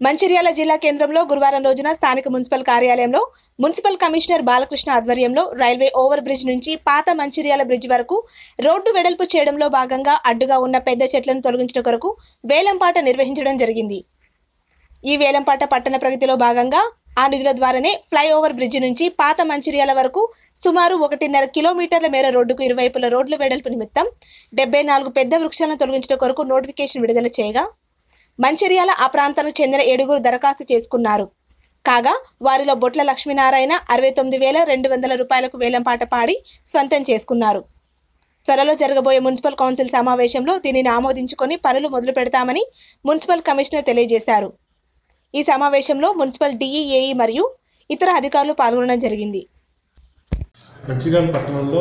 మంచిర్యాల జిల్లా కేంద్రంలో గురువారం రోజున స్థానిక మున్సిపల్ కార్యాలయంలో మున్సిపల్ కమిషనర్ బాలకృష్ణ ఆధ్వర్యంలో రైల్వే ఓవర్ బ్రిడ్జ్ నుంచి పాత మంచిర్యాల బ్రిడ్జ్ వరకు రోడ్డు వెడల్పు చేయడంలో భాగంగా అడ్డుగా ఉన్న పెద్ద చెట్లను తొలగించడం కొరకు వేలంపాట నిర్వహించడం జరిగింది ఈ వేలంపాట పట్టణ ప్రగతిలో భాగంగా ఆ నిధుల ద్వారానే ఫ్లైఓవర్ బ్రిడ్జ్ నుంచి పాత మంచిర్యాల వరకు సుమారు ఒకటిన్నర కిలోమీటర్ల మేర రోడ్డుకు ఇరువైపుల రోడ్ల వెడల్పు నిమిత్తం డెబ్బై నాలుగు పెద్ద వృక్షాలను తొలగించడం కొరకు నోటిఫికేషన్ విడుదల చేయగా మంచిర్యాల ఆ ప్రాంతానికి చెందిన ఏడుగురు దరఖాస్తు చేసుకున్నారు కాగా వారిలో బొట్ల లక్ష్మీనారాయణ అరవై తొమ్మిది వేల రెండు వందల రూపాయలకు వేలంపాట పాడి స్వంతం చేసుకున్నారు త్వరలో జరగబోయే మున్సిపల్ కౌన్సిల్ సమావేశంలో దీనిని ఆమోదించుకొని పనులు మొదలు పెడతామని మున్సిపల్ కమిషనర్ తెలియజేశారు ఈ సమావేశంలో మున్సిపల్ డిఈఏఈ మరియు ఇతర అధికారులు పాల్గొనడం జరిగింది మంచిర్యాల పట్టణంలో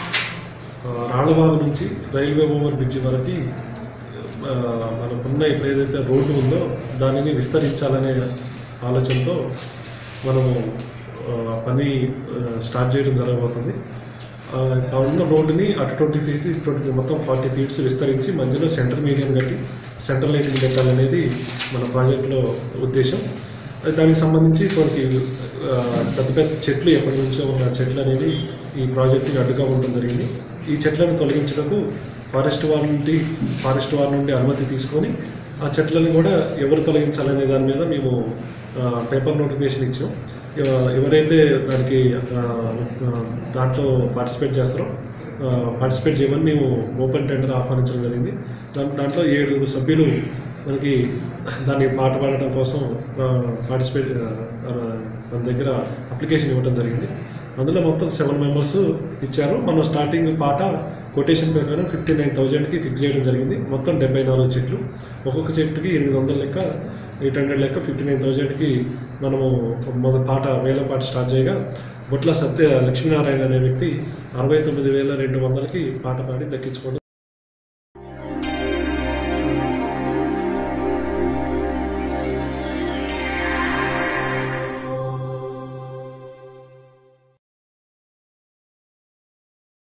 ఆ, రాళ్ళబాగు నుంచి రైల్వే ఓవర్ బ్రిడ్జి వరకు ఆ, మనకున్న ఇప్పుడు ఏదైతే రోడ్డు ఉందో దానిని విస్తరించాలనే ఆలోచనతో మనము ఆ, పని ఆ, స్టార్ట్ చేయడం జరగబోతుంది ఆ, ఆ ఉన్న రోడ్డుని అటు ట్వంటీ ఫీట్ ఇటు ట్వంటీ మొత్తం ఫార్టీ ఫీట్స్ విస్తరించి మధ్యలో సెంటర్ మీడియం కట్టి సెంటర్ లైటింగ్ పెట్టాలనేది మన ప్రాజెక్టులో ఉద్దేశం దానికి సంబంధించి కొన్ని ఆ, పెద్ద పెద్ద చెట్లు ఎప్పటి నుంచో ఉన్న చెట్లు అనేవి ఈ ప్రాజెక్టుకి అడ్డుగా ఉండడం జరిగింది ఈ చెట్లను తొలగించడానికి ఫారెస్ట్ వారి నుండి ఫారెస్ట్ వారి నుండి అనుమతి తీసుకొని ఆ చెట్లను కూడా ఎవరు తొలగించాలనే దాని మీద మేము ఆ, పేపర్ నోటిఫికేషన్ ఇచ్చాం ఎవ- ఎవరైతే దానికి ఆ, ఆ, దాంట్లో పార్టిసిపేట్ చేస్తారో ఆ, పార్టిసిపేట్ చేయమని మేము ఓపెన్ టెండర్ ఆహ్వానించడం జరిగింది దాని దాంట్లో ఏడు సభ్యులు మనకి దాన్ని పాట పాడటం కోసం ఆ, పార్టిసిపేట్ ఆ, మన దగ్గర అప్లికేషన్ ఇవ్వడం జరిగింది అందులో మొత్తం సెవెన్ మెంబర్స్ ఇచ్చారు మనం స్టార్టింగ్ పాట కొటేషన్ ప్రకారం ఫిఫ్టీ నైన్ థౌజండ్కి ఫిక్స్ చేయడం జరిగింది మొత్తం డెబ్బై నాలుగు చెట్లు ఒక్కొక్క చెట్టుకి ఎనిమిది వందల లెక్క ఎయిట్ హండ్రెడ్ లెక్క ఫిఫ్టీ నైన్ థౌజండ్కి మనము మొదటి పాట వేల పాట స్టార్ట్ చేయగా బొట్ల సత్య లక్ష్మీనారాయణ అనే వ్యక్తి అరవై తొమ్మిది వేల రెండు వందలకి పాట పాడి దక్కించుకోవడం